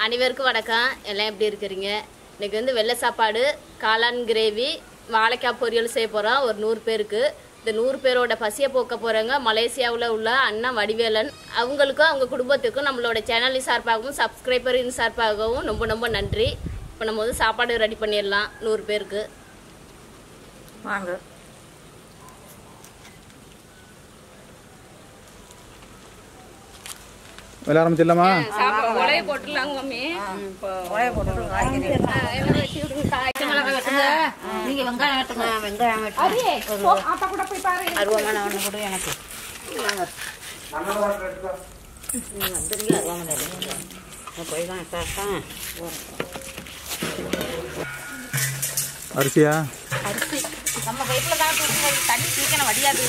அனைவருக்கும் வணக்கம் எல்லாம் எப்படி இருக்கிறீங்க இன்னைக்கு வந்து வெள்ளை சாப்பாடு காளான் கிரேவி வாழைக்காய் பொரியல் செய்ய போகிறோம் ஒரு நூறு பேருக்கு இந்த நூறு பேரோட பசியை போக்க போகிறவங்க மலேசியாவில் உள்ள அண்ணா வடிவேலன் அவங்களுக்கும் அவங்க குடும்பத்துக்கும் நம்மளோட சேனலின் சார்பாகவும் சப்ஸ்கிரைபரின் சார்பாகவும் ரொம்ப ரொம்ப நன்றி இப்போ நம்ம வந்து சாப்பாடு ரெடி பண்ணிடலாம் நூறு பேருக்கு வாங்க விளைய ஆரம்பிச்சிடலாமா சாப்பாடு உலைய போட்டுடலாங்க மம்மி இப்போ உடைய போட்டு காய்கறி நீங்க வெங்காயம் வெட்டுங்க வெங்காயம் வெட்டுங்க அருவாமனை ஒன்று கொடு எனக்கு நீ வந்துருங்க அருவாமனை நான் போய் தான் சாப்பிட்டேன் அரிசியா அரிசி நம்ம பைப்பில் தான் தூக்குங்க தண்ணி சீக்கிரம் வடியாது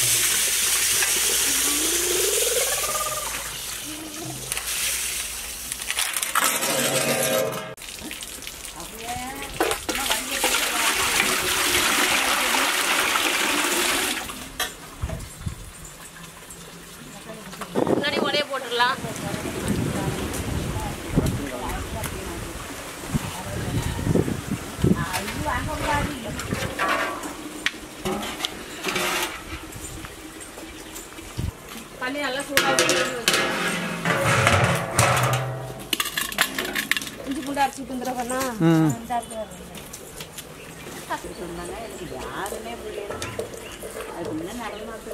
முன்னாடி உலைய போட்டுடலாம் தண்ணி நல்லா சூடாக இஞ்சி பூண்டு அரைச்சிட்டு வந்துடுறேன் ம் சொன்னாங்க எனக்கு யாருமே பிள்ளைங்க அது முன்னே நடமாட்டு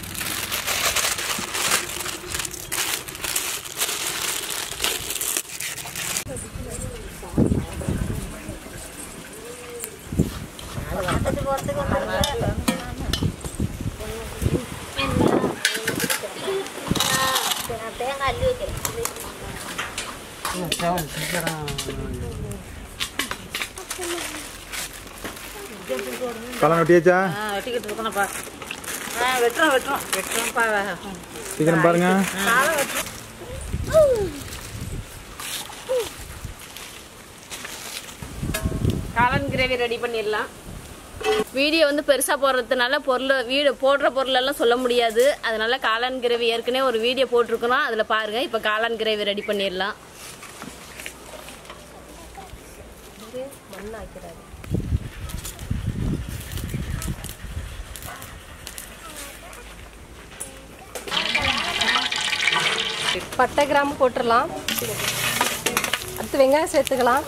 தேங்காய் அள்ளி வைக்கிறேன் காளான் வெட்டியாச்சா ஆ வெட்டிக்கிட்டு இருக்கணும்ப்பா ஆ வெட்டுறோம் வெட்டுறோம் வெட்டுறோம்ப்பா சீக்கிரம் பாருங்க காளான் கிரேவி ரெடி பண்ணிடலாம் வீடியோ வந்து பெருசாக போடுறதுனால பொருள் வீடு போடுற பொருளெல்லாம் சொல்ல முடியாது அதனால காளான் கிரேவி ஏற்கனவே ஒரு வீடியோ போட்டிருக்கணும் அதில் பாருங்க இப்போ காளான் கிரேவி ரெடி பண்ணிடலாம் பட்டை கிராம்பு போட்டுடலாம் அடுத்து வெங்காயம் சேர்த்துக்கலாம்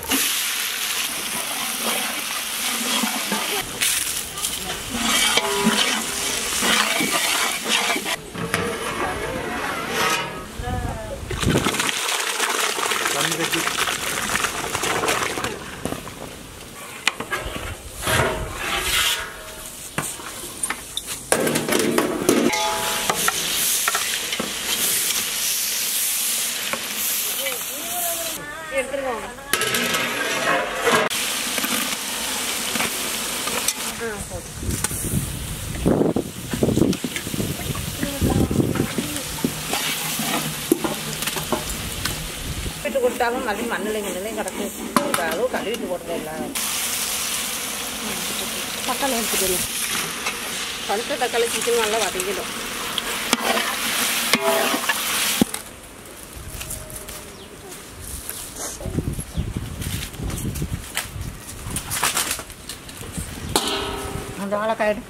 கழுவிட்டு கொடுத்தாலும் நல்ல மண்ணில் மண்ணிலையும் கிடக்கு ஒரு அளவு கழுவிட்டு போடுறது இல்லை தக்காளி எடுத்துக்கணும் பழுத்த தக்காளி சிக்கன் நல்லா வதங்கிடும் அந்த வாழைக்காய் எடு.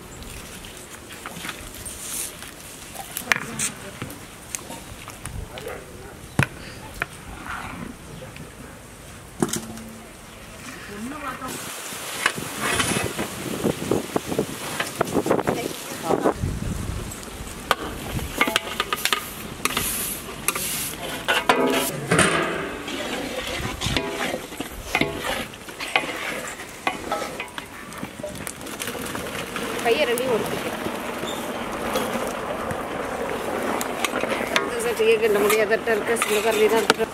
கையை ரெண்டையும் ஒடுக்கிட்டேன் கிண்ட முடியாதட்ட இருக்க சின்ன கரண்டி தான் இருக்கு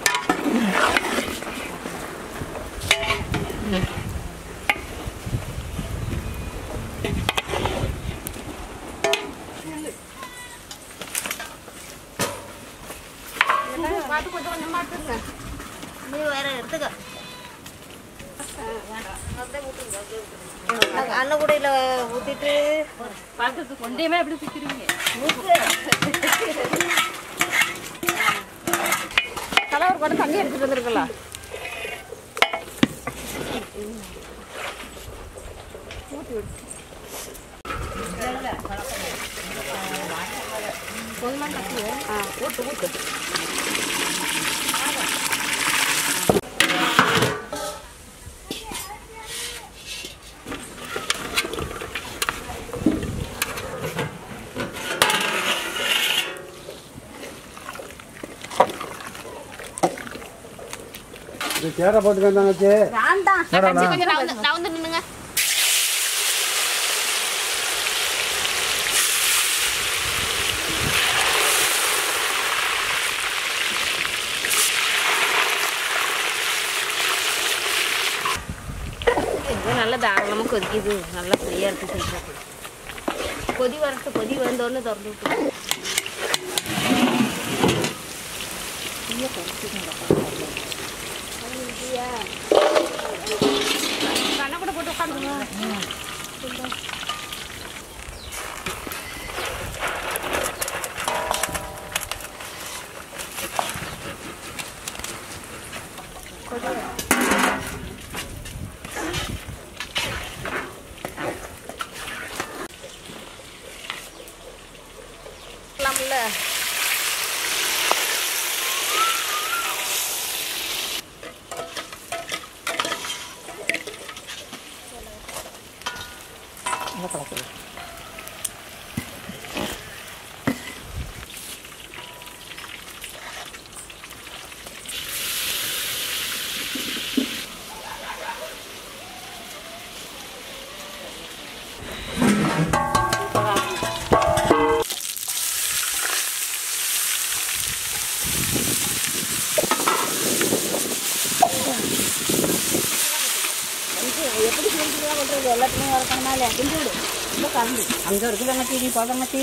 நீ வேற எடுத்துக்க அன்னக்குடையில் ஊற்றிட்டு பார்க்கறதுக்கு கொண்டையுமே எப்படி சுத்திருவீங்க தலைவர் கூட தண்ணி எடுத்துட்டு வந்துருக்கலாம் இது சேரை போட்டு வந்தாங்கச்சு வேண்டாம் கொஞ்சம் கொஞ்சம் நான் வந்து நான் வந்து நின்னுங்க இது நல்லா தாராளமாக கொதிக்குது நல்லா ஃப்ரீயாக இருக்கு சொல்லிட்டு கொதி வரட்டு கொதி வந்தோடனே திறந்து விட்டு கண்ணை கூட போட்டு உட்காந்துங்க இருக்கலாம்ல அங்கே இருக்குது தங்கச்சி நீ போ தங்கச்சி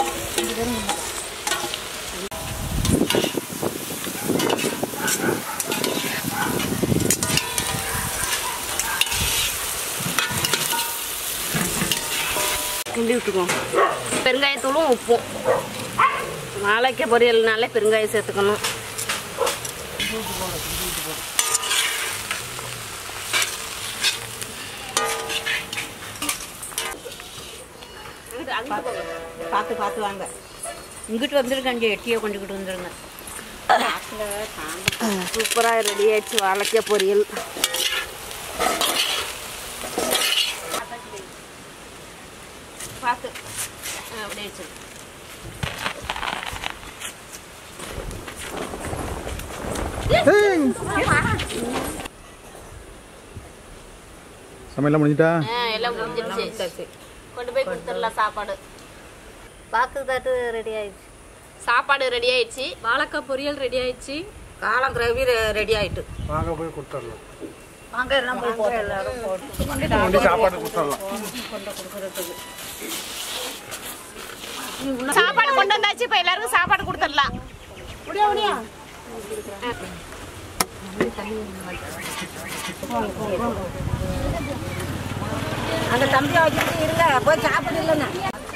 கிண்டி விட்டுக்குவோம் பெருங்காயத்தூளும் உப்பும் வாழைக்காய் பொரியல்னாலே பெருங்காயம் சேர்த்துக்கணும் பார்த்து பார்த்து வாங்க இங்கிட்டு வந்துருங்க அங்கே எட்டியை கொண்டுக்கிட்டு வந்துருங்க சூப்பராக ரெடி ஆயிடுச்சு வாழைக்காய் பொரியல் பார்த்து ஆ, அப்படியே வச்சு சமையல்லாம் முடிஞ்சிட்டா எல்லாம் முடிஞ்சிருச்சு கொண்டு போய் கொடுத்துடலாம் சாப்பாடு பாக்கு தாட்டு ரெடி ஆயிடுச்சு சாப்பாடு ரெடி ஆயிடுச்சு வாழைக்காய் பொரியல் ரெடி ஆயிடுச்சு காலம் கிரவி ரெடி ஆயிட்டு வாங்க போய் கொடுத்துடலாம் வாங்க எல்லாம் போய் போட்டு எல்லாரும் போட்டு சாப்பாடு கொடுத்துடலாம் சாப்பாடு கொண்டு வந்தாச்சு இப்ப எல்லாருக்கும் சாப்பாடு கொடுத்துடலாம் அங்கே தம்பியை வச்சுட்டு இருங்க போய் சாப்பிடு இல்லைங்க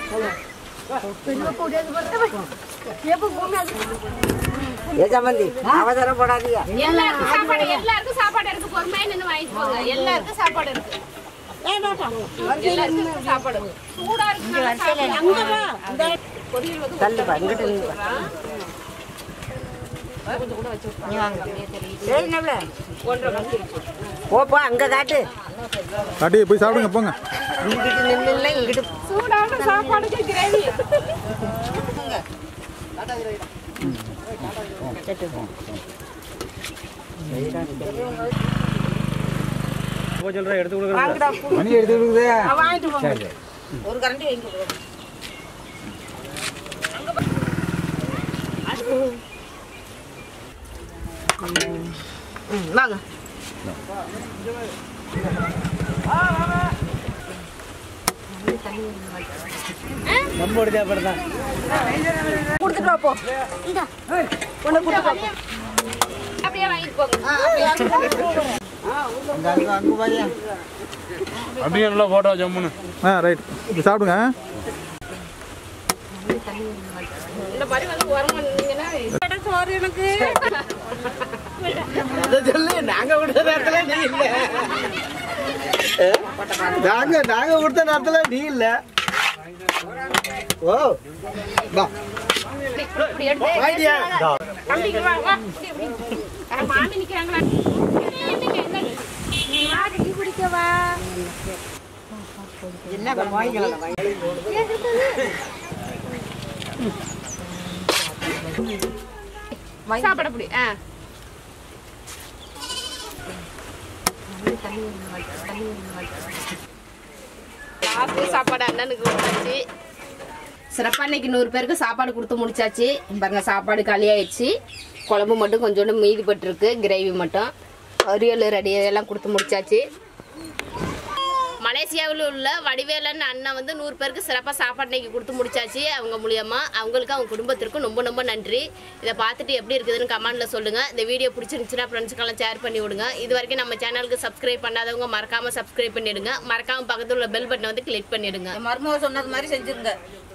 ஏஜாமந்தி அவசரம் போடாதீங்க எல்லாருக்கும் சாப்பாடு எல்லாருக்கும் சாப்பாடு இருக்கு பொறுமையா நின்று வாங்கிட்டு போங்க எல்லாருக்கும் சாப்பாடு இருக்கு எல்லாருக்கும் சாப்பாடு சூடா இருக்கு தள்ளுப்பா இங்கிட்ட நில்லுப்பா. நீ வாங்க சரி நவ்ல போப்பா அங்க காட்டு காட்டி போய் சாப்பிடுங்க போங்க இங்கிட்டு நின்று இங்கிட்டு சூடான சாப்பாடுக்கு கிரேவி சொல்கிறேன் எடுத்து கொடுக்குறேன் மணி எடுத்து கொடுக்குதே வாங்கிட்டு போங்க ஒரு கரண்டி வாங்கி கொடுங்க. ம், வாங்க நம்ம ஒரு சாப்பாடு தான் கொடுத்துட்டு வா, போ அப்படியே வாங்கிட்டு போங்க அங்கே அங்கே அங்கே பாரியா அப்படியே நல்லா போட்டோ ஜம்முன்னு ஆ ரைட் இப்போ சாப்பிடுங்க இந்த மாதிரி வந்து உரமா நின்னீங்கன்னா சோறு எனக்கு அதை சொல்லு நாங்க கொடுத்த நேரத்துல நீ இல்ல நாங்க நாங்க கொடுத்த நேரத்துல நீ இல்ல ஓ வா இப்படி எடுத்து வாய்டியா தம்பிக்கு வா வா இப்படி, இப்படி. அட, மாமி நிக்கிறாங்களா நீ வா டீ குடிக்க வா என்ன வாங்கிக்கலாம் சாப்பிட புடி ஆ லாஸ்ட் சாப்பாடு அண்ணனுக்கு கொடுத்தாச்சு சிறப்பாக இன்னைக்கு நூறு பேருக்கு சாப்பாடு கொடுத்து முடிச்சாச்சு பாருங்க சாப்பாடு காலியாயிடுச்சு குழம்பு மட்டும் கொஞ்சோண்டு மீதி பட்டிருக்கு கிரேவி மட்டும் பொரியல் ரெடி எல்லாம் கொடுத்து முடிச்சாச்சு மலேசியாவில் உள்ள வடிவேலன் அண்ணன் வந்து நூறு பேருக்கு சிறப்பாக சாப்பாடு இன்னைக்கு கொடுத்து முடிச்சாச்சு அவங்க மூலியமா அவங்களுக்கு அவங்க குடும்பத்திற்கும் ரொம்ப ரொம்ப நன்றி இதை பார்த்துட்டு எப்படி இருக்குதுன்னு கமெண்ட்ல சொல்லுங்க இந்த வீடியோ பிடிச்சிருந்துச்சுன்னா ஃப்ரெண்ட்ஸ்க்கெல்லாம் ஷேர் பண்ணி விடுங்க இது வரைக்கும் நம்ம சேனலுக்கு சப்ஸ்கிரைப் பண்ணாதவங்க மறக்காம சப்ஸ்கிரைப் பண்ணிடுங்க மறக்காம பக்கத்தில் உள்ள பெல் பட்டனை வந்து கிளிக் பண்ணிடுங்க என் மருமக சொன்னது மாதிரி செஞ்சிருங்க